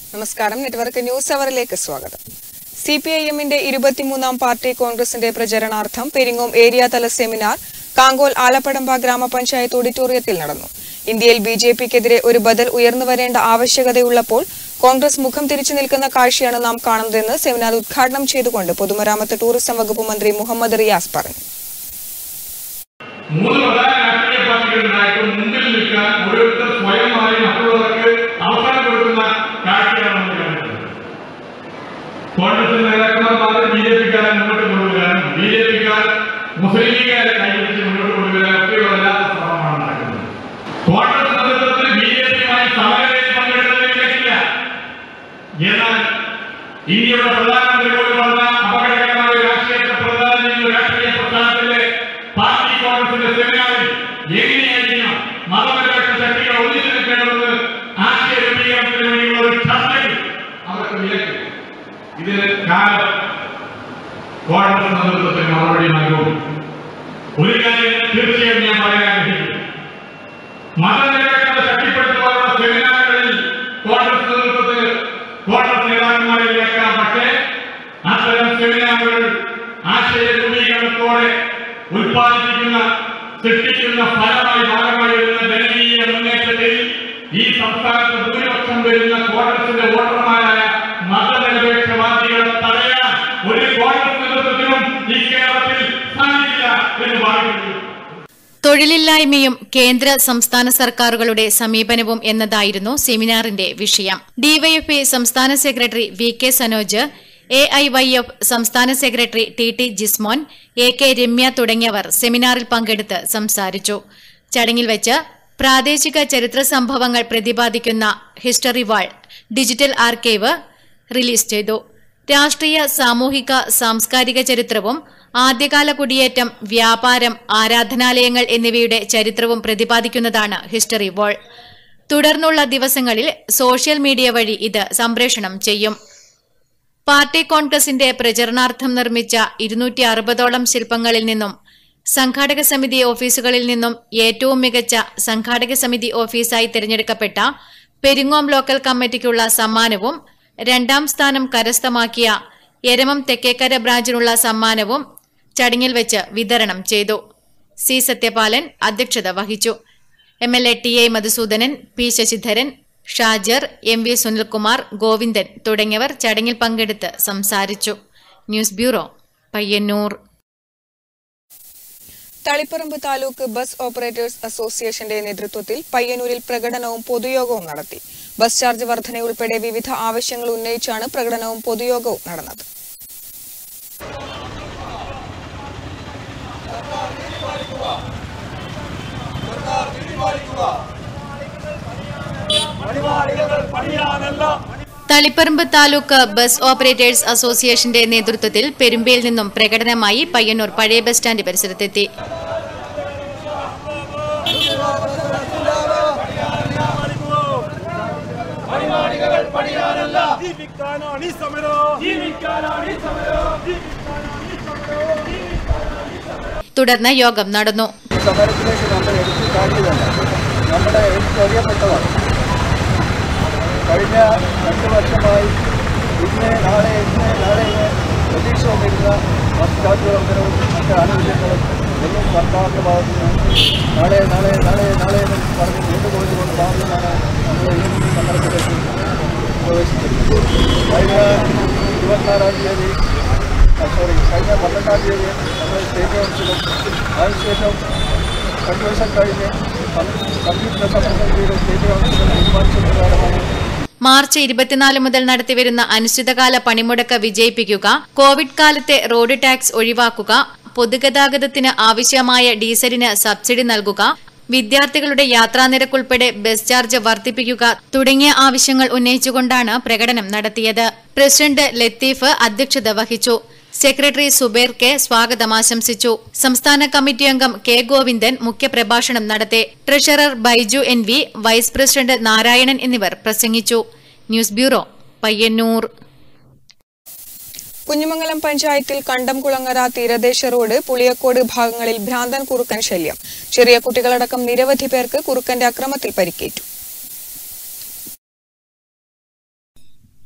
നമസ്കാരം network news അവറിലേക്ക് സ്വാഗതം C P I എമ്മിന്റെ ഇരുപത്തിമൂന്നാം പാർട്ടി കോൺഗ്രസിന്റെ പ്രചരണാർത്ഥം പെരിങ്ങോം ഏരിയ തല സെമിനാർ കാങ്കോൽ ആലപ്പടമ്പ ഗ്രാമപഞ്ചായത്ത് ഓഡിറ്റോറിയത്തിൽ നടന്നു ഇന്ത്യയിൽ ബി ജെ പിക്കെതിരെ ഒരു ബദൽ ഉയർന്നു വരേണ്ട ആവശ്യകതയുള്ളപ്പോൾ കോൺഗ്രസ് മുഖം തിരിച്ചു നിൽക്കുന്ന കാഴ്ചയാണ് നാം കാണുന്നതെന്ന് സെമിനാർ ഉദ്ഘാടനം ചെയ്തുകൊണ്ട് പൊതുമരാമത്ത് ടൂറിസം വകുപ്പ് മന്ത്രി മുഹമ്മദ് റിയാസ് പറഞ്ഞു മൂന്ന് പ്രധാന രാഷ്ട്രീയ പാർട്ടികളുണ്ടായിട്ട് മുമ്പിൽ നിൽക്കാൻ ഓരോരുത്തർ സ്വയമായി മറ്റുള്ളവർക്ക് അവസരം കൊടുക്കുന്ന കാഴ്ചയാണ് നമ്മൾ കാണുന്നത് കോൺഗ്രസ് നേതാക്കന്മാർ മാത്രം ബി ജെ പിക്കാരെ മുന്നോട്ട് കൊണ്ടുവരാനും ബി ജെ പിക്കാർ മുസ്ലിം ലീഗുകാരെ കൈപിടിച്ച് മുന്നോട്ട് കൊണ്ടുവരാനും ഒക്കെയുള്ള വല്ലാത്ത ശ്രമമാണ് നടക്കുന്നത് കോൺഗ്രസ് നേതൃത്വത്തിൽ ബി ജെ പിയുമായി സമരങ്ങളിൽ പങ്കെടുത്തതിനെ കേട്ടില്ല എന്നാൽ ഇന്ത്യയുടെ പ്രധാനമന്ത്രി പോലും പറഞ്ഞ അപകടകരമായ ഒരു രാഷ്ട്രീയത്തെ പ്രധാനം ചെയ്യുന്ന രാഷ്ട്രീയ പ്രസ്ഥാനത്തിലെ പാർട്ടി കോൺഗ്രസിന്റെ സെമിനാറിൽ എങ്ങനെയായിരിക്കണം മതപരപ്പെട്ട ശക്തികൾ ഒന്നിച്ചു നിൽക്കേണ്ടതെന്ന് ആശയ രൂപീകരണത്തിന് വേണ്ടിയുള്ള ഒരു ചർച്ചയിൽ അവർക്ക് വിലക്ക് ഇതിന് കാലം കോൺഗ്രസ് നേതൃത്വത്തിന് മറുപടി നൽകും ഒരു കാര്യം തീർച്ചയായും ഞാൻ പറയാൻ ആഗ്രഹിക്കുന്നു മതനിരപേക്ഷത ശക്തിപ്പെടുത്തുവാനുള്ള സെമിനാറുകളിൽ കോൺഗ്രസ് നേതൃത്വത്തിൽ കോൺഗ്രസ് നേതാക്കന്മാരെ വിലക്കാം പക്ഷേ അത്തരം സെമിനാറുകൾ ആശയ രൂപീകരണത്തോടെ ഉൽപ്പാദിപ്പിക്കുന്ന സൃഷ്ടിക്കുന്ന ഫലമായി ഭാഗമായി വരുന്ന ജനകീയ മുന്നേറ്റത്തിൽ ഈ സംസ്ഥാനത്ത് ഭൂരിപക്ഷം വരുന്ന കോൺഗ്രസിന്റെ വോട്ടർമാരായ മതനിരപേക്ഷവാദികളെ തടയാൻ ഒരു കോൺഗ്രസ് നേതൃത്വത്തിനും ഈ കേരളത്തിൽ സാധിക്കില്ല എന്ന് ഭാവിക്കുന്നു തൊഴിലില്ലായ്മയും കേന്ദ്ര സംസ്ഥാന സർക്കാരുകളുടെ സമീപനവും എന്നതായിരുന്നു സെമിനാറിന്റെ വിഷയം ഡിവൈഎഫ്ഐ സംസ്ഥാന secretary V K Sanoj A I Y F സംസ്ഥാന secretary T T Jismon A K Ramya തുടങ്ങിയവർ സെമിനാറിൽ പങ്കെടുത്ത് സംസാരിച്ചു ചടങ്ങിൽ വെച്ച് പ്രാദേശിക ചരിത്ര സംഭവങ്ങൾ പ്രതിപാദിക്കുന്ന history wall digital archive release ചെയ്തു രാഷ്ട്രീയ സാമൂഹിക സാംസ്കാരിക ചരിത്രവും ആദ്യകാല കുടിയേറ്റം വ്യാപാരം ആരാധനാലയങ്ങൾ എന്നിവയുടെ ചരിത്രവും പ്രതിപാദിക്കുന്നതാണ് ഹിസ്റ്ററി വാൾ തുടർന്നുള്ള ദിവസങ്ങളിൽ സോഷ്യൽ മീഡിയ വഴി ഇത് സംപ്രേഷണം ചെയ്യും പാർട്ടി കോൺഗ്രസിന്റെ പ്രചരണാർത്ഥം നിർമ്മിച്ച ഇരുന്നൂറ്റി അറുപതോളം ശില്പങ്ങളിൽ നിന്നും സംഘാടക സമിതി ഓഫീസുകളിൽ നിന്നും ഏറ്റവും മികച്ച സംഘാടക സമിതി ഓഫീസായി തിരഞ്ഞെടുക്കപ്പെട്ട പെരിങ്ങോം ലോക്കൽ കമ്മിറ്റിക്കുള്ള സമ്മാനവും രണ്ടാം സ്ഥാനം കരസ്ഥമാക്കിയ എരമം തെക്കേക്കര ബ്രാഞ്ചിനുള്ള സമ്മാനവും ചടങ്ങിൽ വെച്ച് വിതരണം ചെയ്തു സി സത്യപാലൻ അധ്യക്ഷത വഹിച്ചു M L A T A Madhusoodanan P Sasidharan Shajar M V Sunilkumar Govindan തുടങ്ങിയവർ ചടങ്ങിൽ പങ്കെടുത്ത് സംസാരിച്ചു news bureau Payyanur Taliparamba taluk bus operators അസോസിയേഷന്റെ നേതൃത്വത്തിൽ പയ്യന്നൂരിൽ പ്രകടനവും പൊതുയോഗവും നടത്തി ബസ് ചാർജ് വർധനയുൾപ്പെടെ വിവിധ ആവശ്യങ്ങൾ ഉന്നയിച്ചാണ് പ്രകടനവും പൊതുയോഗവും നടന്നത് തളിപ്പറമ്പ് താലൂക്ക് ബസ് ഓപ്പറേറ്റേഴ്സ് അസോസിയേഷന്റെ നേതൃത്വത്തിൽ പെരുമ്പയിൽ നിന്നും പ്രകടനമായി പയ്യന്നൂർ പഴയ ബസ് സ്റ്റാൻഡ് പരിസരത്തെത്തി ജീവിക്കാനാണ് ഈ സമരം ജീവിക്കാനാണ് ഈ സമരം ജീവിക്കാനാണ് ഈ സമരം തുടർന്ന് യോഗം നടന്നു ഈ സമരത്തിലേക്ക് നമ്മൾ എടുത്തു കാണിയതല്ല നമ്മുടെ എടുത്തറിയപ്പെട്ടതാണ് കഴിഞ്ഞ രണ്ട് വർഷമായി ഇന്ന് നാളെ ഇന്ന് നാളെ എന്ന് പ്രതീക്ഷ വന്നിരുന്ന ചാർജ് വർധനവും മറ്റ് ആനുകൂല്യങ്ങളും ഒന്നും സർക്കാരിൻ്റെ ഭാഗത്തു നിന്ന് നാളെ നാളെ നാളെ നാളെ എന്ന് പറഞ്ഞ് നീണ്ടുപോയതുകൊണ്ട് ഭാഗത്തുനിന്നാണ് നമ്മൾ ഈ സമരത്തിലേക്ക് പ്രവേശിച്ചിരുന്നത് കഴിഞ്ഞ ഇരുപത്തിനാലാം തീയതി സോറി കഴിഞ്ഞ പന്ത്രണ്ടാം തീയതി നമ്മൾ സ്റ്റേറ്റ് കൗൺസിലും അതിനുശേഷം കൺവെൻഷൻ കഴിഞ്ഞ് സംയുക്ത സമരസമിതിയുടെ സ്റ്റേറ്റ് കൗൺസിലും തീരുമാനിച്ച പ്രകാരമാണ് മാർച്ച് ഇരുപത്തിനാല് മുതൽ നടത്തിവരുന്ന അനിശ്ചിതകാല പണിമുടക്ക് വിജയിപ്പിക്കുക കോവിഡ് കാലത്തെ റോഡ് ടാക്സ് ഒഴിവാക്കുക പൊതുഗതാഗതത്തിന് ആവശ്യമായ ഡീസലിന് സബ്സിഡി നൽകുക വിദ്യാർത്ഥികളുടെ യാത്രാനിരക്കുൾപ്പെടെ ബസ് ചാർജ് വർദ്ധിപ്പിക്കുക തുടങ്ങിയ ആവശ്യങ്ങൾ ഉന്നയിച്ചുകൊണ്ടാണ് പ്രകടനം നടത്തിയത് പ്രസിഡന്റ് ലത്തീഫ് അധ്യക്ഷത വഹിച്ചു സെക്രട്ടറി സുബേർ കെ സ്വാഗതം ആശംസിച്ചു സംസ്ഥാന കമ്മിറ്റി അംഗം കെ ഗോവിന്ദൻ മുഖ്യപ്രഭാഷണം നടത്തി treasurer Baiju N V vice president Narayanan എന്നിവർ പ്രസംഗിച്ചു ന്യൂസ് ബ്യൂറോ പയ്യന്നൂർ കുഞ്ഞുമംഗലം പഞ്ചായത്തിൽ കണ്ടംകുളങ്ങര തീരദേശ റോഡ് പുളിയക്കോട് ഭാഗങ്ങളിൽ ഭ്രാന്തൻ കുറുക്കൻ ശല്യം ചെറിയ കുട്ടികളടക്കം നിരവധി പേർക്ക് കുറുക്കന്റെ അക്രമത്തിൽ പരിക്കേറ്റു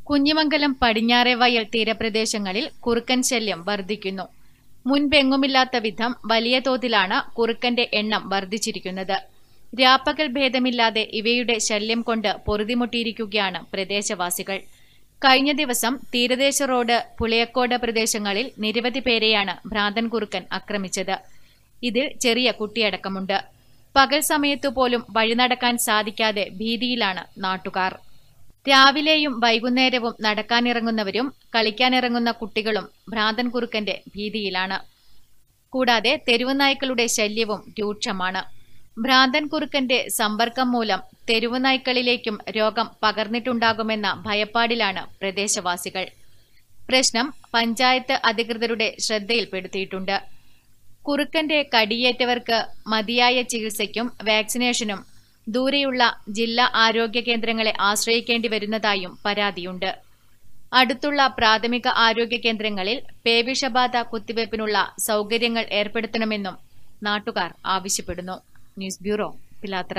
കുഞ്ഞിമംഗലം പടിഞ്ഞാറെ വയൽ തീരപ്രദേശങ്ങളിൽ കുറുക്കൻ ശല്യം വർദ്ധിക്കുന്നു മുൻപെങ്ങുമില്ലാത്ത വിധം വലിയ തോതിലാണ് കുറുക്കന്റെ എണ്ണം വർദ്ധിച്ചിരിക്കുന്നത് രാപ്പകൽ ഭേദമില്ലാതെ ഇവയുടെ ശല്യം കൊണ്ട് പൊറുതിമുട്ടിയിരിക്കുകയാണ് പ്രദേശവാസികൾ കഴിഞ്ഞ ദിവസം തീരദേശ റോഡ് പുളിയക്കോട് പ്രദേശങ്ങളിൽ നിരവധി പേരെയാണ് ഭ്രാന്തൻ കുറുക്കൻ ആക്രമിച്ചത് ഇതിൽ ചെറിയ കുട്ടിയടക്കമുണ്ട് പകൽ സമയത്തു പോലും വഴി നടക്കാൻ സാധിക്കാതെ ഭീതിയിലാണ് നാട്ടുകാർ രാവിലെയും വൈകുന്നേരവും നടക്കാനിറങ്ങുന്നവരും കളിക്കാനിറങ്ങുന്ന കുട്ടികളും ഭ്രാന്തൻ കുറുക്കന്റെ ഭീതിയിലാണ് കൂടാതെ തെരുവുനായ്ക്കളുടെ ശല്യവും രൂക്ഷമാണ് ഭ്രാന്തൻ കുറുക്കന്റെ സമ്പർക്കം മൂലം തെരുവുനായ്ക്കളിലേക്കും രോഗം പകർന്നിട്ടുണ്ടാകുമെന്ന ഭയപ്പാടിലാണ് പ്രദേശവാസികൾ പ്രശ്നം പഞ്ചായത്ത് അധികൃതരുടെ ശ്രദ്ധയിൽപ്പെടുത്തിയിട്ടുണ്ട് കുറുക്കന്റെ കടിയേറ്റവർക്ക് മതിയായ ചികിത്സയ്ക്കും വാക്സിനേഷനും ദൂരെയുള്ള ജില്ലാ ആരോഗ്യ കേന്ദ്രങ്ങളെ ആശ്രയിക്കേണ്ടി വരുന്നതായും പരാതിയുണ്ട് അടുത്തുള്ള പ്രാഥമിക ആരോഗ്യ കേന്ദ്രങ്ങളിൽ പേവിഷബാധ കുത്തിവയ്പ്പിനുള്ള സൗകര്യങ്ങൾ ഏർപ്പെടുത്തണമെന്നും നാട്ടുകാർ ആവശ്യപ്പെടുന്നു ന്യൂസ് ബ്യൂറോ പിലാത്ര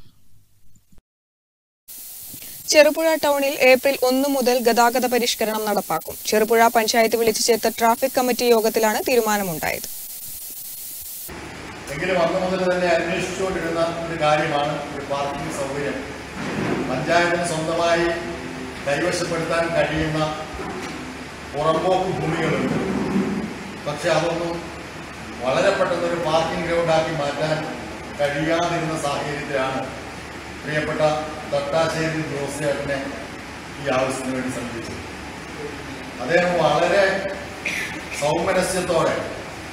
ചെറുപുഴ ടൗണിൽ ഏപ്രിൽ ഒന്ന് മുതൽ ഗതാഗത പരിഷ്കരണം നടപ്പാക്കും ചെറുപുഴ പഞ്ചായത്ത് വിളിച്ചു ചേർത്ത ട്രാഫിക് കമ്മിറ്റി യോഗത്തിലാണ് തീരുമാനമുണ്ടായത് എങ്കിലും അന്ന് മുതൽ തന്നെ അന്വേഷിച്ചുകൊണ്ടിരുന്ന ഒരു കാര്യമാണ് ഒരു പാർക്കിംഗ് സൗകര്യം പഞ്ചായത്തിന് സ്വന്തമായി കൈവശപ്പെടുത്താൻ കഴിയുന്ന പുറമ്പോക്ക് ഭൂമികളുണ്ട് പക്ഷെ അതൊന്നും വളരെ പെട്ടെന്ന് ഒരു പാർക്കിംഗ് ഗ്രൗണ്ടാക്കി മാറ്റാൻ കഴിയാതിരുന്ന സാഹചര്യത്തിലാണ് പ്രിയപ്പെട്ട തട്ടാശ്ശേരി ജോസേട്ടനെ ഈ ആവശ്യത്തിന് വേണ്ടി സമീപിച്ചത് അദ്ദേഹം വളരെ സൗമനസ്യത്തോടെ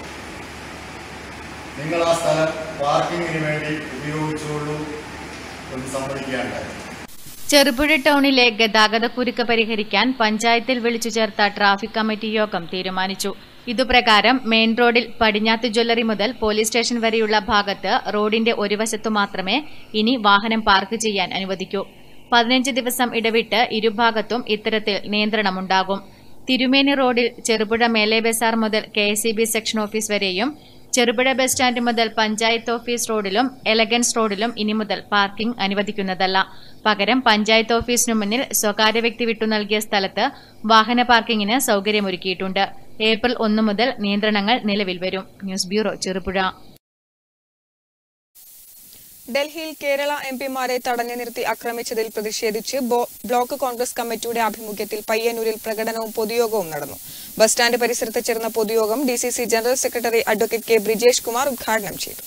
നിങ്ങൾ ആ സ്ഥലം പാർക്കിങ്ങിന് വേണ്ടി ഉപയോഗിച്ചുള്ളൂ എന്ന് സമ്മതിക്കുകയുണ്ടായി ചെറുപുഴ ടൗണിലെ ഗതാഗതക്കുരുക്ക് പരിഹരിക്കാൻ പഞ്ചായത്തിൽ വിളിച്ചു ചേർത്ത ട്രാഫിക് കമ്മിറ്റി യോഗം തീരുമാനിച്ചു ഇതുപ്രകാരം മെയിൻ റോഡിൽ പടിഞ്ഞാത്ത് ജ്വല്ലറി മുതൽ പോലീസ് സ്റ്റേഷൻ വരെയുള്ള ഭാഗത്ത് റോഡിന്റെ ഒരു വശത്തു മാത്രമേ ഇനി വാഹനം പാർക്ക് ചെയ്യാൻ അനുവദിക്കൂ പതിനഞ്ച് ദിവസം ഇടവിട്ട് ഇരുഭാഗത്തും ഇത്തരത്തിൽ നിയന്ത്രണമുണ്ടാകും തിരുമേനി റോഡിൽ ചെറുപുഴ മേലെ ബസാർ മുതൽ കെ സെക്ഷൻ ഓഫീസ് വരെയും ചെറുപുഴ ബസ് സ്റ്റാൻഡ് മുതൽ പഞ്ചായത്ത് ഓഫീസ് റോഡിലും എലഗൻസ് റോഡിലും ഇനി മുതൽ പാർക്കിംഗ് അനുവദിക്കുന്നതല്ല പകരം പഞ്ചായത്ത് ഓഫീസിനു മുന്നിൽ സ്വകാര്യ വ്യക്തി വിട്ടു നൽകിയ സ്ഥലത്ത് വാഹന പാർക്കിംഗിന് സൗകര്യമൊരുക്കിയിട്ടുണ്ട് ഏപ്രിൽ ഒന്ന് മുതൽ നിയന്ത്രണങ്ങൾ നിലവിൽ വരും ന്യൂസ് ബ്യൂറോ ചെറുപുഴ ഡൽഹിയിൽ കേരള എം പിമാരെ തടഞ്ഞു നിർത്തി ആക്രമിച്ചതിൽ പ്രതിഷേധിച്ച് ബോ- ബ്ലോക്ക് കോൺഗ്രസ് കമ്മിറ്റിയുടെ ആഭിമുഖ്യത്തിൽ പയ്യന്നൂരിൽ പ്രകടനവും പൊതുയോഗവും നടന്നു ബസ് സ്റ്റാൻഡ് പരിസരത്ത് ചേർന്ന പൊതുയോഗം D C C general secretary advocate K Brijesh Kumar ഉദ്ഘാടനം ചെയ്തു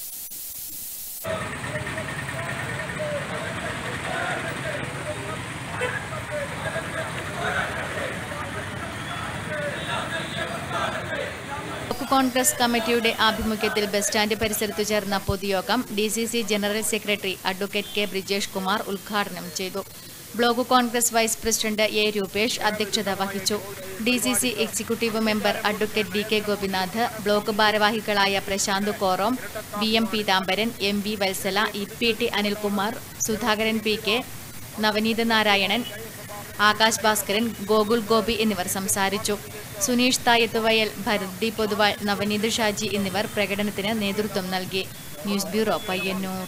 ബ്ലോക്ക് കോൺഗ്രസ് കമ്മിറ്റിയുടെ ആഭിമുഖ്യത്തിൽ ബസ് സ്റ്റാൻഡ് പരിസരത്തു ചേർന്ന പൊതുയോഗം D C C general secretary advocate K Brijesh Kumar ഉദ്ഘാടനം ചെയ്തു block Congress vice president A Rupesh അധ്യക്ഷത വഹിച്ചു D C C executive member advocate D K Gopinath block ഭാരവാഹികളായ Prashanth Korom V M Peethambaran M V Vatsala E P T Anilkumar Sudhakaran P K Navaneeth Narayanan Akash Bhaskaran Gokul Gopi എന്നിവർ സംസാരിച്ചു സുനീഷ് തായത്തുവയൽ ഭരതി പൊതുവാൾ നവനീത് ഷാജി എന്നിവർ പ്രകടനത്തിന് നേതൃത്വം നൽകി ന്യൂസ് ബ്യൂറോ പയ്യന്നൂർ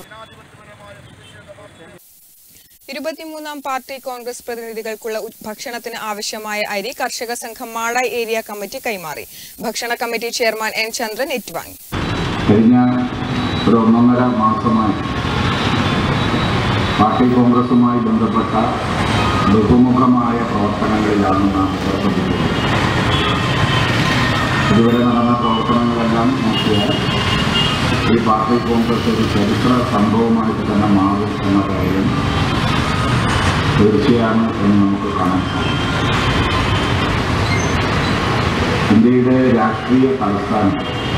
ഇരുപത്തിമൂന്നാം പാർട്ടി കോൺഗ്രസ് പ്രതിനിധികൾക്കുള്ള ഉ- ഭക്ഷണത്തിന് ആവശ്യമായ അരി കർഷക സംഘം മാടായി ഏരിയ കമ്മിറ്റി കൈമാറി ഭക്ഷണ കമ്മിറ്റി ചെയർമാൻ എൻ ചന്ദ്രൻ ഏറ്റുവാങ്ങി കഴിഞ്ഞ ഒരു ഒന്നൊന്നര മാസമായി പാർട്ടി കോൺഗ്രസുമായി ബന്ധപ്പെട്ട ബഹുമുഖമായ പ്രവർത്തനങ്ങളിലാണ് നാം ഏർപ്പെട്ടിട്ടുള്ളത് ഇതുവരെ നടന്ന പ്രവർത്തനങ്ങളെല്ലാം നോക്കിയാൽ ഈ പാർട്ടി കോൺഗ്രസ് ഒരു ചരിത്ര സംഭവമായിട്ട് തന്നെ മാറും എന്ന കാര്യം തീർച്ചയാണ് എന്ന് നമുക്ക് കാണാൻ സാധിക്കും ഇന്ത്യയുടെ രാഷ്ട്രീയ തലസ്ഥാനം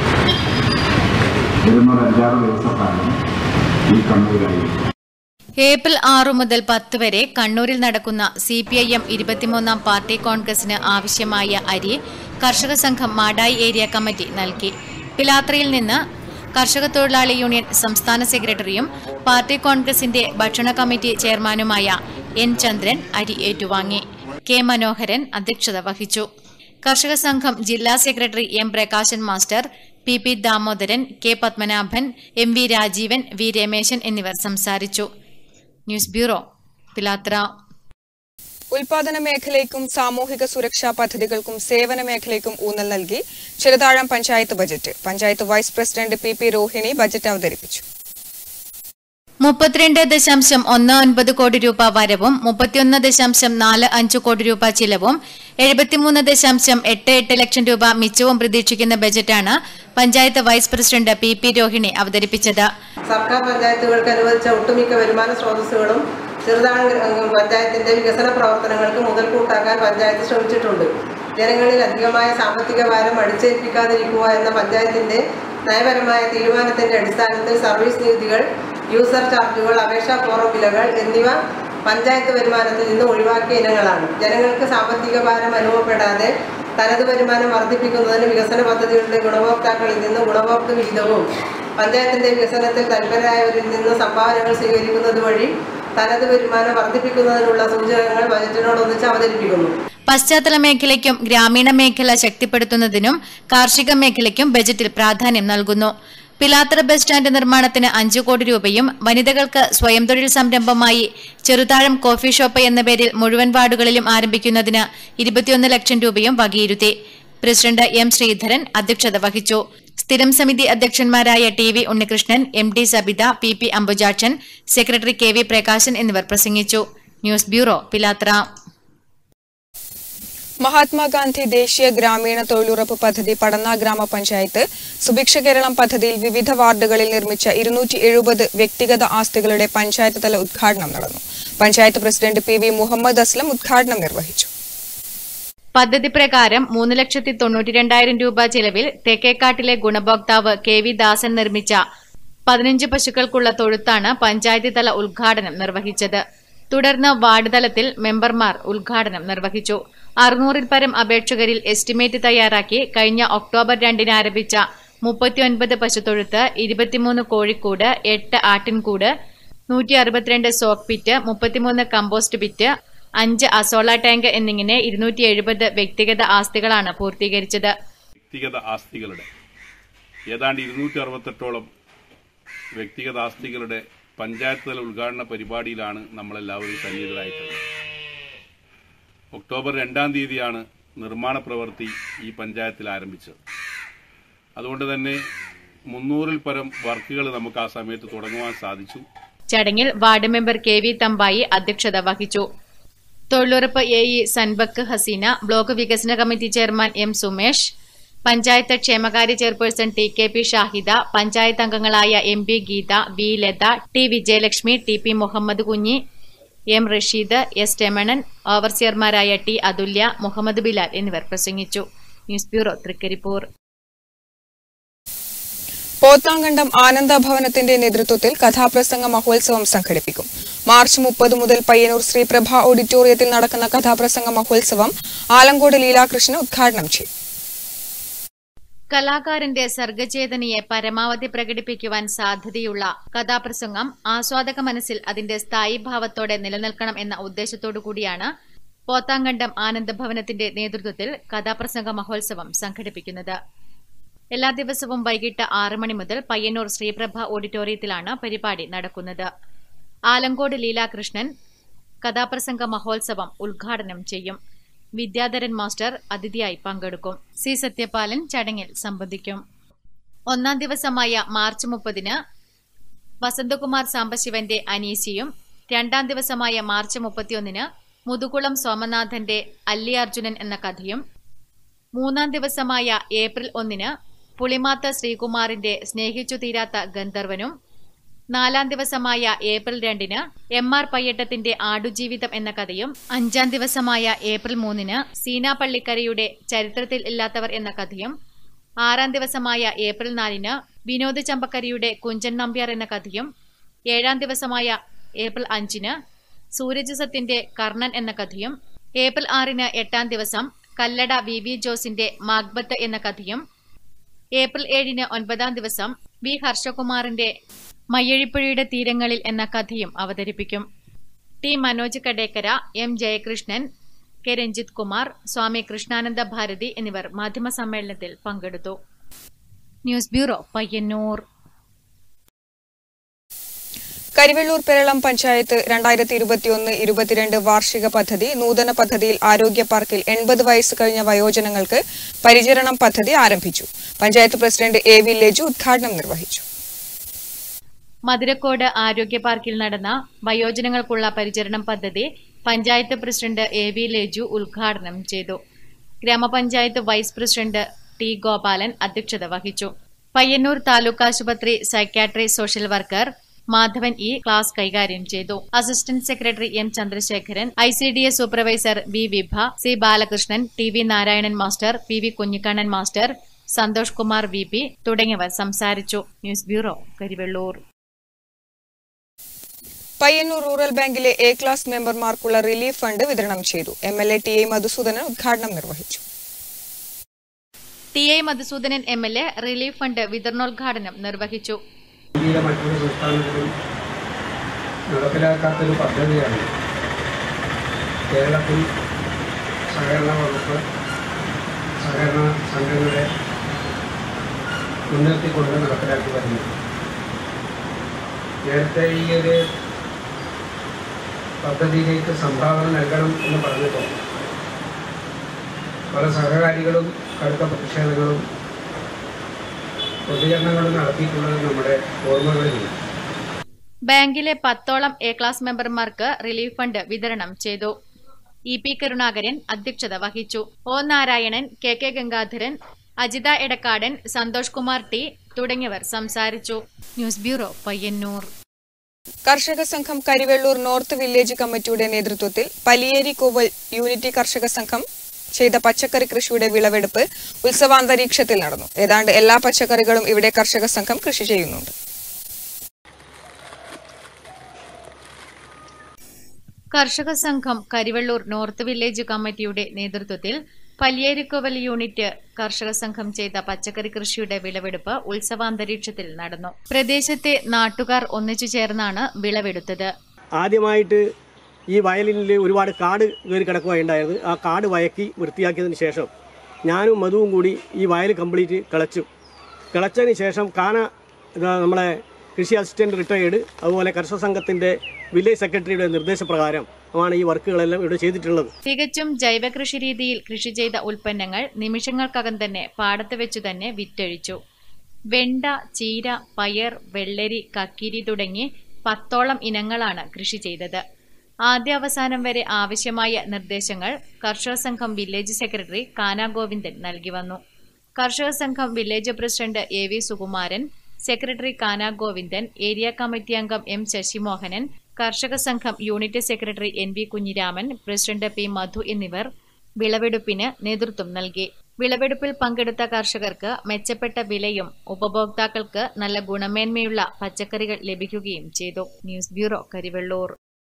വരുന്ന ഒരു അഞ്ചാറ് ദിവസക്കാലം ഈ കണ്ണൂരായിരിക്കും ഏപ്രിൽ ആറു മുതൽ പത്ത് വരെ കണ്ണൂരിൽ നടക്കുന്ന സി പി ഐ എം ഇരുപത്തിമൂന്നാം പാർട്ടി കോൺഗ്രസിന് ആവശ്യമായ അരി കർഷക സംഘം മാടായി ഏരിയ കമ്മിറ്റി നൽകി പിലാത്രയിൽ നിന്ന് കർഷക തൊഴിലാളി യൂണിയൻ സംസ്ഥാന സെക്രട്ടറിയും പാർട്ടി കോൺഗ്രസിന്റെ ഭക്ഷണ കമ്മിറ്റി ചെയർമാനുമായ എൻ ചന്ദ്രൻ അരി ഏറ്റുവാങ്ങി കെ മനോഹരൻ അധ്യക്ഷത വഹിച്ചു കർഷക സംഘം ജില്ലാ സെക്രട്ടറി M Prakashan master P P Damodaran K Padmanabhan M V Rajeevan V Rameshan എന്നിവർ സംസാരിച്ചു ന്യൂസ് ബ്യൂറോ പിലാത്ര ഉൽപാദന മേഖലയ്ക്കും സാമൂഹിക സുരക്ഷാ പദ്ധതികൾക്കും സേവന മേഖലയ്ക്കും ഊന്നൽ നൽകി Cheruthazham panchayat budget panchayat vice president P P Rohini budget അവതരിപ്പിച്ചു മുപ്പത്തിരണ്ട് ദശാംശം ഒന്ന് ഒൻപത് കോടി രൂപ വരവും മുപ്പത്തിയൊന്ന് ദശാംശം നാല് അഞ്ച് കോടി രൂപ ചിലവും എഴുപത്തിമൂന്ന് ദശാംശം എട്ട് എട്ട് ലക്ഷം രൂപ മിച്ചവും പ്രതീക്ഷിക്കുന്ന ബജറ്റാണ് panchayat vice president P P Rohini അവതരിപ്പിച്ചത് സർക്കാർ പഞ്ചായത്തുകൾക്ക് അനുവദിച്ച ഒട്ടുമിക്ക വരുമാന സ്രോതസ്സുകളും ചെറുതാഴം പഞ്ചായത്തിന്റെ വികസന പ്രവർത്തനങ്ങൾക്ക് മുതൽക്കൂട്ടാക്കാൻ പഞ്ചായത്ത് ശ്രമിച്ചിട്ടുണ്ട് ജനങ്ങളിൽ അധികമായ സാമ്പത്തിക ഭാരം അടിച്ചേൽപ്പിക്കാതിരിക്കുക എന്ന പഞ്ചായത്തിന്റെ നയപരമായ തീരുമാനത്തിന്റെ അടിസ്ഥാനത്തിൽ സർവീസ് നികുതികൾ യൂസർ ചാർജുകൾ അപേക്ഷാ ഫോറം വിലകൾ എന്നിവ പഞ്ചായത്ത് വരുമാനത്തിൽ നിന്ന് ഒഴിവാക്കിയ ഇനങ്ങളാണ് ജനങ്ങൾക്ക് സാമ്പത്തിക ഭാരം അനുഭവപ്പെടാതെ തനത് വരുമാനം വർദ്ധിപ്പിക്കുന്നതിന് വികസന പദ്ധതികളുടെ ഗുണഭോക്താക്കളിൽ നിന്ന് ഗുണഭോക്തൃ വിഹിതവും പഞ്ചായത്തിന്റെ വികസനത്തിൽ തൽപരരായവരിൽ നിന്ന് സംഭാവനകൾ സ്വീകരിക്കുന്നത് വഴി തനത് വരുമാനം വർദ്ധിപ്പിക്കുന്നതിനുള്ള സൂചകങ്ങൾ ബജറ്റിനോടൊന്നിച്ച് അവതരിപ്പിക്കുന്നു പശ്ചാത്തല മേഖലയ്ക്കും ഗ്രാമീണ മേഖല ശക്തിപ്പെടുത്തുന്നതിനും കാർഷിക മേഖലയ്ക്കും ബജറ്റിൽ പ്രാധാന്യം നൽകുന്നു പിലാത്തറ ബസ് സ്റ്റാൻഡ് നിർമ്മാണത്തിന് അഞ്ചു കോടി രൂപയും വനിതകൾക്ക് സ്വയം തൊഴിൽ സംരംഭമായി ചെറുതാഴം കോഫി ഷോപ്പ് എന്ന പേരിൽ മുഴുവൻ വാർഡുകളിലും ആരംഭിക്കുന്നതിന് ഇരുപത്തിയൊന്ന് ലക്ഷം രൂപയും വകയിരുത്തി പ്രസിഡന്റ് എം ശ്രീധരൻ അധ്യക്ഷത വഹിച്ചു സ്ഥിരം സമിതി അധ്യക്ഷന്മാരായ T V Unnikrishnan M D Sabitha P P Ambujakshan secretary K V Prakashan എന്നിവർ പ്രസംഗിച്ചു ന്യൂസ് ബ്യൂറോ പിലാത്ര മഹാത്മാഗാന്ധി ദേശീയ ഗ്രാമീണ തൊഴിലുറപ്പ് പദ്ധതി പടന്ന ഗ്രാമപഞ്ചായത്ത് സുഭിക്ഷ കേരളം പദ്ധതിയിൽ വിവിധ വാർഡുകളിൽ നിർമ്മിച്ച ഇരുന്നൂറ്റി എഴുപത് വ്യക്തിഗത ആസ്തികളുടെ പഞ്ചായത്ത് തല ഉദ്ഘാടനം നടന്നു panchayat president P V Muhammad Aslam ഉദ്ഘാടനം നിർവഹിച്ചു പദ്ധതി പ്രകാരം മൂന്ന് ലക്ഷത്തി തൊണ്ണൂറ്റി രണ്ടായിരം രൂപ ചെലവിൽ തെക്കേക്കാട്ടിലെ ഗുണഭോക്താവ് കെ വി ദാസൻ നിർമ്മിച്ച പതിനഞ്ച് പശുക്കൾക്കുള്ള തൊഴുത്താണ് പഞ്ചായത്ത് തല ഉദ്ഘാടനം നിർവഹിച്ചത് തുടർന്ന് വാർഡ് തലത്തിൽ മെമ്പർമാർ ഉദ്ഘാടനം നിർവഹിച്ചു അറുന്നൂറിൽ പരം അപേക്ഷകരിൽ എസ്റ്റിമേറ്റ് തയ്യാറാക്കി കഴിഞ്ഞ ഒക്ടോബർ രണ്ടിന് ആരംഭിച്ച മുപ്പത്തിയൊൻപത് പശുത്തൊഴുത്ത് ഇരുപത്തിമൂന്ന് കോഴിക്കൂട് എട്ട് ആട്ടിൻകൂട് നൂറ്റി അറുപത്തിരണ്ട് സോക്ക് പിറ്റ് മുപ്പത്തിമൂന്ന് കമ്പോസ്റ്റ് പിറ്റ് അഞ്ച് അസോള ടാങ്ക് എന്നിങ്ങനെ ഇരുന്നൂറ്റി എഴുപത് വ്യക്തിഗത ആസ്തികളാണ് പൂർത്തീകരിച്ചത് വ്യക്തിഗത ആസ്തികളുടെ ഏതാണ്ട് ഇരുന്നൂറ്റി അറുപത്തെട്ടോളം വ്യക്തിഗത ആസ്തികളുടെ പഞ്ചായത്ത് തല ഉദ്ഘാടന പരിപാടിയിലാണ് നമ്മളെല്ലാവരും സന്നിഹിതരായിട്ടുള്ളത് ഒക്ടോബർ രണ്ടാം തീയതിയാണ് നിർമ്മാണ പ്രവൃത്തി ഈ പഞ്ചായത്തിൽ ആരംഭിച്ചത് അതുകൊണ്ട് തന്നെ മുന്നൂറിൽ പരം വർക്കുകൾ നമുക്ക് ആ സമയത്ത് തുടങ്ങുവാൻ സാധിച്ചു ചടങ്ങിൽ ward member K V Thampayi അധ്യക്ഷത വഹിച്ചു തൊഴിലുറപ്പ് എ ഇ സൻബക്ക് ഹസീന ബ്ലോക്ക് വികസന committee chairman M Sumesh panchayat ക്ഷേമകാര്യ chairperson T K P Shahida panchayat അംഗങ്ങളായ M P Geetha V Latha T Vijayalakshmi T P Muhammad Kunhi M Rasheed S Ramanan ഓവർസിയർമാരായ ടി അതുല്യ മുഹമ്മദ് ബിലാൽ എന്നിവർ പ്രസംഗിച്ചു ന്യൂസ് ബ്യൂറോ തൃക്കരിപ്പൂർ പോത്താങ്കണ്ടം ആനന്ദ ഭവനത്തിന്റെ നേതൃത്വത്തിൽ കഥാപ്രസംഗ മഹോത്സവം സംഘടിപ്പിക്കും മാർച്ച് മുപ്പത് മുതൽ പയ്യന്നൂർ ശ്രീപ്രഭ ഓഡിറ്റോറിയത്തിൽ നടക്കുന്ന കഥാപ്രസംഗ മഹോത്സവം ആലങ്കോട് ലീലാകൃഷ്ണൻ ഉദ്ഘാടനം ചെയ്യും കലാകാരന്റെ സർഗചേതനയെ പരമാവധി പ്രകടിപ്പിക്കുവാൻ സാധ്യതയുള്ള കഥാപ്രസംഗം ആസ്വാദക മനസ്സിൽ അതിന്റെ സ്ഥായി ഭാവത്തോടെ നിലനിൽക്കണം എന്ന ഉദ്ദേശത്തോടു കൂടിയാണ് പോത്താങ്കണ്ടം ആനന്ദഭവനത്തിന്റെ നേതൃത്വത്തിൽ കഥാപ്രസംഗ മഹോത്സവം സംഘടിപ്പിക്കുന്നത് എല്ലാ ദിവസവും വൈകിട്ട് ആറ് മണി മുതൽ പയ്യന്നൂർ ശ്രീപ്രഭ ഓഡിറ്റോറിയത്തിലാണ് പരിപാടി നടക്കുന്നത് ആലങ്കോട് ലീലാകൃഷ്ണൻ കഥാപ്രസംഗ മഹോത്സവം ഉദ്ഘാടനം ചെയ്യും വിദ്യാധരൻ മാസ്റ്റർ അതിഥിയായി പങ്കെടുക്കും സി സത്യപാലൻ ചടങ്ങിൽ സംബന്ധിക്കും ഒന്നാം ദിവസമായ മാർച്ച് മുപ്പതിന് വസന്തകുമാർ സാംബശിവന്റെ അനീസിയും രണ്ടാം ദിവസമായ മാർച്ച് മുപ്പത്തിയൊന്നിന് മുതുകുളം സോമനാഥന്റെ അല്ലി അർജുനൻ എന്ന കഥയും മൂന്നാം ദിവസമായ ഏപ്രിൽ ഒന്നിന് പുളിമാത്ത ശ്രീകുമാറിന്റെ സ്നേഹിച്ചു തീരാത്ത ഗന്ധർവനും നാലാം ദിവസമായ ഏപ്രിൽ രണ്ടിന് എം ആർ പയ്യട്ടത്തിന്റെ ആടുജീവിതം എന്ന കഥയും അഞ്ചാം ദിവസമായ ഏപ്രിൽ മൂന്നിന് സീന പള്ളിക്കരയുടെ ചരിത്രത്തിൽ ഇല്ലാത്തവർ എന്ന കഥയും ആറാം ദിവസമായ ഏപ്രിൽ നാലിന് വിനോദ് ചമ്പക്കരിയുടെ കുഞ്ചൻ നമ്പ്യാർ എന്ന കഥയും ഏഴാം ദിവസമായ ഏപ്രിൽ അഞ്ചിന് സൂരജ് സത്യന്റെ കർണൻ എന്ന കഥയും ഏപ്രിൽ ആറിന് എട്ടാം ദിവസം കല്ലട വി വി ജോസിന്റെ മാഗ്ബത്ത് എന്ന കഥയും ഏപ്രിൽ ഏഴിന് ഒൻപതാം ദിവസം വി ഹർഷകുമാറിന്റെ മയ്യഴിപ്പുഴയുടെ തീരങ്ങളിൽ എന്ന കഥയും അവതരിപ്പിക്കും T Manoj Kadekkara M Jayakrishnan K Ranjith Kumar Swami Krishnananda Bharathi എന്നിവർ മാധ്യമസമ്മേളനത്തിൽ പങ്കെടുത്തു ന്യൂസ് ബ്യൂറോ പയ്യന്നൂർ കരിവെള്ളൂർ പെരളം പഞ്ചായത്ത് രണ്ടായിരത്തി ഇരുപത്തിയൊന്ന് ഇരുപത്തിരണ്ട് വാർഷിക പദ്ധതി നൂതന പദ്ധതിയിൽ ആരോഗ്യ പാർക്കിൽ എൺപത് വയസ്സ് കഴിഞ്ഞ വയോജനങ്ങൾക്ക് പരിചരണം പദ്ധതി ആരംഭിച്ചു panchayat president A V Leju ഉദ്ഘാടനം നിർവഹിച്ചു മധുരക്കോട് ആരോഗ്യ പാർക്കിൽ നടന്ന വയോജനങ്ങൾക്കുള്ള പരിചരണം പദ്ധതി panchayat president A V Leju ഉദ്ഘാടനം ചെയ്തു ഗ്രാമപഞ്ചായത്ത് വൈസ് പ്രസിഡന്റ് ടി ഗോപാലൻ അധ്യക്ഷത വഹിച്ചു പയ്യന്നൂർ താലൂക്ക് ആശുപത്രി psychiatry social worker Madhavan E class കൈകാര്യം ചെയ്തു assistant secretary M Chandrasekharan I C D S supervisor V Vibha C Balakrishnan T V Narayanan master P V Kunhikannan master Santhosh Kumar V P തുടങ്ങിയവർ സംസാരിച്ചു news bureau Karivellur Payyanur rural ബാങ്കിലെ എ ക്ലാസ് മെമ്പർമാർക്കുള്ള relief fund വിതരണം ചെയ്തു M L A T A Madhusoodanan ഉദ്ഘാടനം നിർവഹിച്ചു T I Madhusoodanan M L A relief fund വിതരണോദ്ഘാടനം നിർവഹിച്ചു ഇന്ത്യയിലെ മറ്റൊരു സംസ്ഥാനത്തിലും നടപ്പിലാക്കാത്തൊരു പദ്ധതിയാണ് കേരളത്തിൽ സഹകരണ വകുപ്പ് സഹകരണ സംഘങ്ങളെ മുൻനിർത്തിക്കൊണ്ട് നടപ്പിലാക്കി വരുന്നത് നേരത്തെ ഈ ഒരു പദ്ധതിയിലേക്ക് സംഭാവന നൽകണം എന്ന് പറഞ്ഞപ്പോൾ പല സഹകാരികളും കടുത്ത പ്രതിഷേധങ്ങളും പ്രതികരണങ്ങളും നടത്തിയിട്ടുള്ളത് നമ്മുടെ ഓർമ്മകളിലുണ്ട് ബാങ്കിലെ പത്തോളം എ ക്ലാസ് മെമ്പർമാർക്ക് റിലീഫ് ഫണ്ട് വിതരണം ചെയ്തു ഇ പി കരുണാകരൻ അധ്യക്ഷത വഹിച്ചു O Narayanan K K Gangadharan Ajitha Edakkadan Santhosh Kumar T തുടങ്ങിയവർ സംസാരിച്ചു ന്യൂസ് ബ്യൂറോ പയ്യന്നൂർ കർഷക സംഘം കരിവെള്ളൂർ നോർത്ത് വില്ലേജ് കമ്മിറ്റിയുടെ നേതൃത്വത്തിൽ പലിയേരി കോവൽ യൂണിറ്റി കർഷക സംഘം ചെയ്ത പച്ചക്കറി കൃഷിയുടെ വിളവെടുപ്പ് ഉത്സവാന്തരീക്ഷത്തിൽ നടന്നു ഏതാണ്ട് എല്ലാ പച്ചക്കറികളും ഇവിടെ കർഷക സംഘം കൃഷി ചെയ്യുന്നുണ്ട് കർഷക സംഘം കരിവെള്ളൂർ നോർത്ത് വില്ലേജ് കമ്മിറ്റിയുടെ നേതൃത്വത്തിൽ പല്ലിയേരിക്കോവൽ യൂണിറ്റ് കർഷക സംഘം ചെയ്ത പച്ചക്കറി കൃഷിയുടെ വിളവെടുപ്പ് ഉത്സവാന്തരീക്ഷത്തിൽ നടന്നു പ്രദേശത്തെ നാട്ടുകാർ ഒന്നിച്ചു ചേർന്നാണ് വിളവെടുത്തത് ആദ്യമായിട്ട് ഈ വയലിൽ ഒരുപാട് കാട് കയറി കിടക്കുകയുണ്ടായിരുന്നു ആ കാട് വയക്കി വൃത്തിയാക്കിയതിന് ശേഷം ഞാനും മധുവും കൂടി ഈ വയൽ കംപ്ലീറ്റ് കിളച്ചു കിളച്ചതിന് ശേഷം കാന ഇതാ നമ്മളെ കൃഷി അസിസ്റ്റന്റ് റിട്ടയേർഡ് അതുപോലെ കർഷക സംഘത്തിൻ്റെ വില്ലേജ് സെക്രട്ടറിയുടെ നിർദ്ദേശപ്രകാരം ആണ് ഈ വർക്കുകളെല്ലാം ഇവിടെ ചെയ്തിട്ടുള്ളത് തികച്ചും ജൈവ കൃഷി രീതിയിൽ കൃഷി ചെയ്ത ഉൽപ്പന്നങ്ങൾ നിമിഷങ്ങൾക്കകം തന്നെ പാടത്ത് വെച്ചു തന്നെ വിറ്റഴിച്ചു വെണ്ട ചീര പയർ വെള്ളരി കക്കിരി തുടങ്ങി പത്തോളം ഇനങ്ങളാണ് കൃഷി ചെയ്തത് ആദ്യ അവസാനം വരെ ആവശ്യമായ നിർദ്ദേശങ്ങൾ കർഷക സംഘം വില്ലേജ് സെക്രട്ടറി കാന ഗോവിന്ദൻ നൽകി വന്നു കർഷക സംഘം village president A V Sukumaran secretary Kana Govindan area committee അംഗം എം ശശിമോഹനൻ കർഷക സംഘം unit secretary N V Kunhiraman president P Madhu എന്നിവർ വിളവെടുപ്പിന് നേതൃത്വം നൽകി വിളവെടുപ്പിൽ പങ്കെടുത്ത കർഷകർക്ക് മെച്ചപ്പെട്ട വിലയും ഉപഭോക്താക്കൾക്ക് നല്ല ഗുണമേന്മയുള്ള പച്ചക്കറികൾ ലഭിക്കുകയും ചെയ്തു ന്യൂസ് ബ്യൂറോ കരിവെള്ളൂർ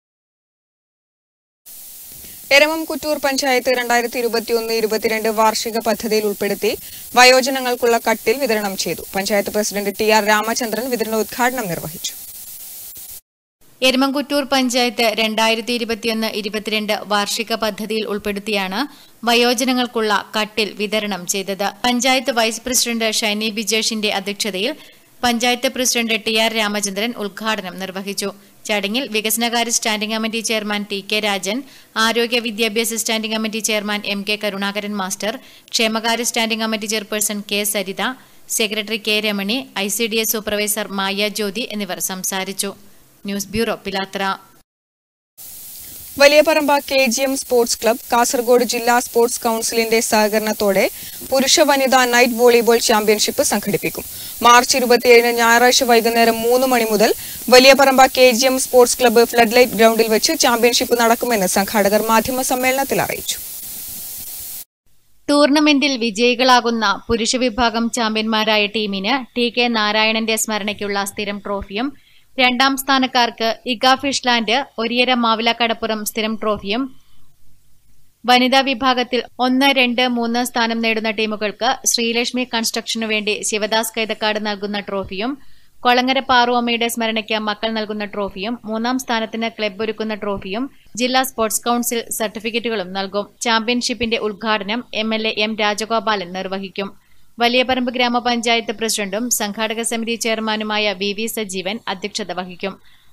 എരമംകുറ്റൂർ പഞ്ചായത്ത് രണ്ടായിരത്തി ഇരുപത്തിയൊന്ന് ഇരുപത്തിരണ്ട് വാർഷിക പദ്ധതിയിൽ ഉൾപ്പെടുത്തി വയോജനങ്ങൾക്കുള്ള കട്ടിൽ വിതരണം ചെയ്തു panchayat president T R Ramachandran വിതരണോദ്ഘാടനം നിർവഹിച്ചു എരുമംകുറ്റൂർ പഞ്ചായത്ത് രണ്ടായിരത്തി ഇരുപത്തിയൊന്ന് ഇരുപത്തിരണ്ട് വാർഷിക പദ്ധതിയിൽ ഉൾപ്പെടുത്തിയാണ് വയോജനങ്ങൾക്കുള്ള കട്ടിൽ വിതരണം ചെയ്തത് പഞ്ചായത്ത് വൈസ് പ്രസിഡന്റ് ഷൈനി ബിജേഷിന്റെ അധ്യക്ഷതയിൽ panchayat president T R Ramachandran ഉദ്ഘാടനം നിർവഹിച്ചു ചടങ്ങിൽ വികസനകാര്യ standing committee chairman T K Rajan ആരോഗ്യ വിദ്യാഭ്യാസ standing committee chairman M K Karunakaran master ക്ഷേമകാര്യ standing committee chairperson K Saritha secretary K Ramani I C D S supervisor Maya Jyothi എന്നിവർ സംസാരിച്ചു news bureau Pilathara Valiyaparamba K G M sports club Kasaragod ജില്ലാ സ്പോർട്സ് കൌൺസിലിന്റെ സഹകരണത്തോടെ പുരുഷ വനിതാ നൈറ്റ് വോളിബോൾ ചാമ്പ്യൻഷിപ്പ് സംഘടിപ്പിക്കും മാർച്ച് ഇരുപത്തിയേഴിന് ഞായറാഴ്ച വൈകുന്നേരം മൂന്ന് മണി മുതൽ Valiyaparamba K G M sports club flood light ഗ്രൗണ്ടിൽ വെച്ച് ചാമ്പ്യൻഷിപ്പ് നടക്കുമെന്ന് സംഘാടകർ മാധ്യമ സമ്മേളനത്തിൽ അറിയിച്ചു ടൂർണമെന്റിൽ വിജയികളാകുന്ന പുരുഷ വിഭാഗം ചാമ്പ്യന്മാരായ ടീമിന് ടി കെ നാരായണന്റെ സ്മരണയ്ക്കുള്ള സ്ഥിരം ട്രോഫിയും രണ്ടാം സ്ഥാനക്കാർക്ക് ഇഗ ഫിഷ്ലാൻഡ് ഒരിയര മാവില കടപ്പുറം സ്ഥിരം ട്രോഫിയും വനിതാ വിഭാഗത്തിൽ ഒന്ന് രണ്ട് മൂന്ന് സ്ഥാനം നേടുന്ന ടീമുകൾക്ക് ശ്രീലക്ഷ്മി കൺസ്ട്രക്ഷനു വേണ്ടി ശിവദാസ് കൈതക്കാട് നൽകുന്ന ട്രോഫിയും കൊളങ്ങര പാറുവമ്മയുടെ സ്മരണയ്ക്ക് മക്കൾ നൽകുന്ന ട്രോഫിയും മൂന്നാം സ്ഥാനത്തിന് ക്ലബ്ബ് ഒരുക്കുന്ന ട്രോഫിയും ജില്ലാ സ്പോർട്സ് കൌൺസിൽ സർട്ടിഫിക്കറ്റുകളും നൽകും ചാമ്പ്യൻഷിപ്പിന്റെ ഉദ്ഘാടനം M L A M Rajagopalan നിർവഹിക്കും വലിയപറമ്പ് ഗ്രാമപഞ്ചായത്ത് പ്രസിഡന്റും സംഘാടക സമിതി ചെയർമാനുമായ വി വി സജീവൻ അധ്യക്ഷത വഹിക്കും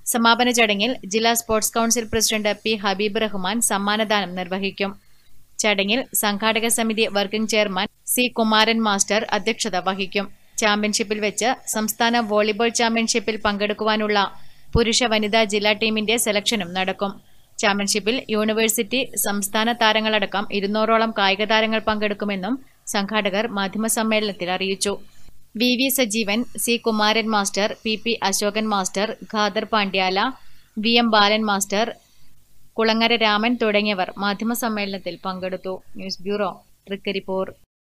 സമാപന ചടങ്ങിൽ ജില്ലാ sports council president P Habeeb Rahman സമ്മാനദാനം നിർവഹിക്കും ചടങ്ങിൽ സംഘാടക സമിതി working chairman C Kumaran master അധ്യക്ഷത വഹിക്കും ചാമ്പ്യൻഷിപ്പിൽ വെച്ച് സംസ്ഥാന വോളിബോൾ ചാമ്പ്യൻഷിപ്പിൽ പങ്കെടുക്കുവാനുള്ള പുരുഷ വനിതാ ജില്ലാ ടീമിന്റെ സെലക്ഷനും നടക്കും ചാമ്പ്യൻഷിപ്പിൽ യൂണിവേഴ്സിറ്റി സംസ്ഥാന താരങ്ങളടക്കം ഇരുന്നൂറോളം കായിക താരങ്ങൾ പങ്കെടുക്കുമെന്നും സംഘാടകർ മാധ്യമസമ്മേളനത്തിൽ അറിയിച്ചു V V Sajeevan C Kumaran master P P Ashokan master Khader Pandyala V M Balan master Kulangara Raman തുടങ്ങിയവർ മാധ്യമസമ്മേളനത്തിൽ പങ്കെടുത്തു news bureau Trikaripur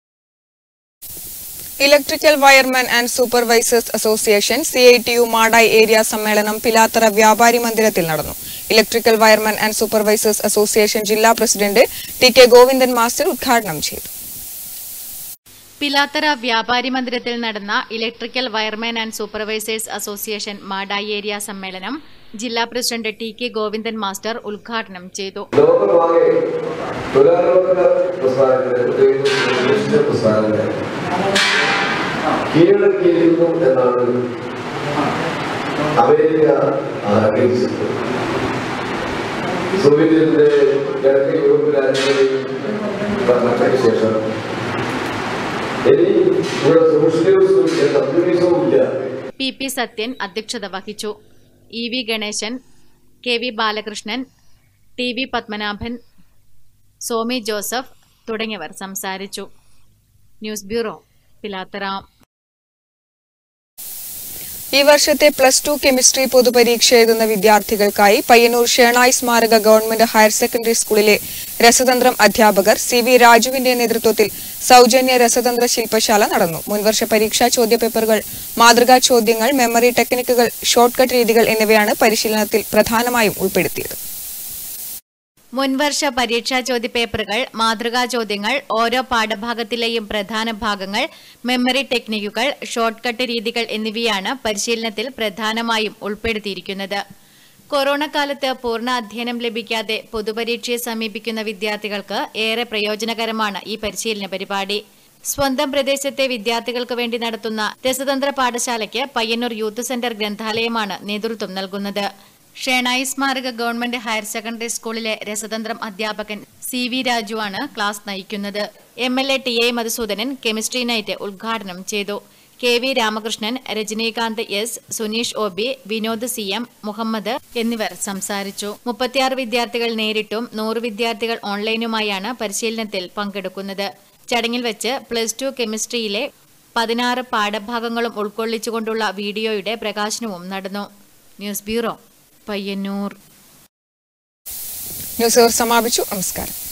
electrical wireman and supervisors association C I T U Madayi area സമ്മേളനം പിലാത്തറ വ്യാപാരി മന്ദിരത്തിൽ നടന്നു electrical wireman and supervisors association ജില്ലാ president T K Govindan master ഉദ്ഘാടനം ചെയ്തു പിലാത്തറ വ്യാപാരി മന്ദിരത്തിൽ നടന്ന electrical wireman and supervisors association Madayi area സമ്മേളനം ജില്ലാ president T K Govindan master ഉദ്ഘാടനം ചെയ്തു ലോകമാകെ തൊഴിലാളികളുടെ പ്രസ്ഥാനങ്ങളെ പ്രത്യേകിച്ച് കമ്മ്യൂണിസ്റ്റ് പ്രസ്ഥാനങ്ങളെ കീഴടക്കിയിരിക്കുന്നു എന്നാണ് അമേരിക്ക ആഗ്രഹിച്ചത് സോവിയറ്റിന്റെ കിഴക്കൻ യൂറോപ്പ് രാജ്യങ്ങളെയും ഭരണത്തിന് ശേഷം ഇനി ഇവിടെ സോഷ്യലിസവും ഇല്ല കമ്മ്യൂണിസവും ഇല്ല പി പി സത്യൻ അധ്യക്ഷത വഹിച്ചു E V Ganesan K V Balakrishnan T V Padmanabhan Somi Joseph തുടങ്ങിയവർ സംസാരിച്ചു ന്യൂസ് ബ്യൂറോ പിലാത്തറ ഈ വർഷത്തെ പ്ലസ് ടു കെമിസ്ട്രി പൊതുപരീക്ഷ എഴുതുന്ന വിദ്യാർത്ഥികൾക്കായി പയ്യന്നൂർ ഷേണായി സ്മാരക ഗവൺമെന്റ് ഹയർ സെക്കൻഡറി സ്കൂളിലെ രസതന്ത്രം അധ്യാപകർ സി വി രാജുവിന്റെ നേതൃത്വത്തിൽ സൗജന്യ രസതന്ത്ര ശില്പശാല നടന്നു മുൻവർഷ പരീക്ഷാ ചോദ്യപേപ്പറുകൾ മാതൃകാ ചോദ്യങ്ങൾ മെമ്മറി ടെക്നിക്കുകൾ ഷോർട്ട് കട്ട് രീതികൾ എന്നിവയാണ് പരിശീലനത്തിൽ പ്രധാനമായും ഉൾപ്പെടുത്തിയത് മുൻവർഷ പരീക്ഷാ ചോദ്യപേപ്പറുകൾ മാതൃകാ ചോദ്യങ്ങൾ ഓരോ പാഠഭാഗത്തിലെയും പ്രധാന ഭാഗങ്ങൾ മെമ്മറി ടെക്നിക്കുകൾ ഷോർട്ട് കട്ട് രീതികൾ എന്നിവയാണ് പരിശീലനത്തിൽ പ്രധാനമായും ഉൾപ്പെടുത്തിയിരിക്കുന്നത് കൊറോണ കാലത്ത് പൂർണ്ണ അധ്യയനം ലഭിക്കാതെ പൊതുപരീക്ഷയെ സമീപിക്കുന്ന വിദ്യാർത്ഥികൾക്ക് ഏറെ പ്രയോജനകരമാണ് ഈ പരിശീലന പരിപാടി സ്വന്തം പ്രദേശത്തെ വിദ്യാർത്ഥികൾക്ക് വേണ്ടി നടത്തുന്ന രസതന്ത്ര പാഠശാലയ്ക്ക് പയ്യന്നൂർ യൂത്ത് സെന്റർ ഗ്രന്ഥാലയമാണ് നേതൃത്വം നൽകുന്നത് ഷേണായി സ്മാരക ഗവൺമെന്റ് ഹയർ സെക്കൻഡറി സ്കൂളിലെ രസതന്ത്രം അധ്യാപകൻ സി വി രാജുവാണ് ക്ലാസ് നയിക്കുന്നത് M L A T A Madhusoodanan chemistry night ഉദ്ഘാടനം ചെയ്തു K V Ramakrishnan Rajanikanth S Suneesh O B Vinod C M Muhammad എന്നിവർ സംസാരിച്ചു മുപ്പത്തിയാറ് വിദ്യാർത്ഥികൾ നേരിട്ടും നൂറ് വിദ്യാർത്ഥികൾ ഓൺലൈനുമായാണ് പരിശീലനത്തിൽ പങ്കെടുക്കുന്നത് ചടങ്ങിൽ വെച്ച് പ്ലസ് ടു കെമിസ്ട്രിയിലെ പതിനാറ് പാഠഭാഗങ്ങളും ഉൾക്കൊള്ളിച്ചുകൊണ്ടുള്ള വീഡിയോയുടെ പ്രകാശനവും നടന്നു ന്യൂസ് ബ്യൂറോ പയ്യന്നൂർ ന്യൂസ് അവർ സമാപിച്ചു നമസ്കാരം